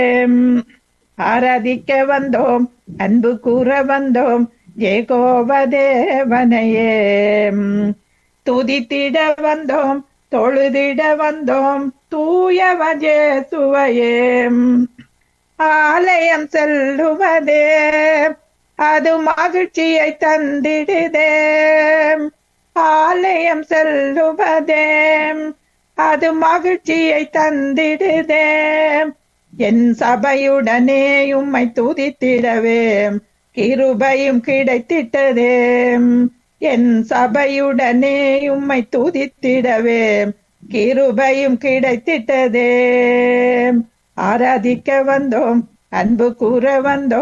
ஆராதிக்க வந்தோம் அன்பு கூற வந்தோம் ஏகோபதேவனையே துதித்திட வந்தோம் தொழுதிட வந்தோம் தூயவஜே சுவையே ஆலயம் செல்லுவதே அது மகிழ்ச்சியை தந்திடுதே ஆலயம் செல்லுவதே அது மகிழ்ச்சியை தந்திடுதே என் சபையுடனே உம்மை துதித்திடவே கிருபையும் கிடைத்திட்டதே என் சபையுடனே உம்மை துதித்திடவே கிருபையும் கிடைத்திட்டதே ஆராதிக்க வந்தோம் அன்பு கூற வந்தோம்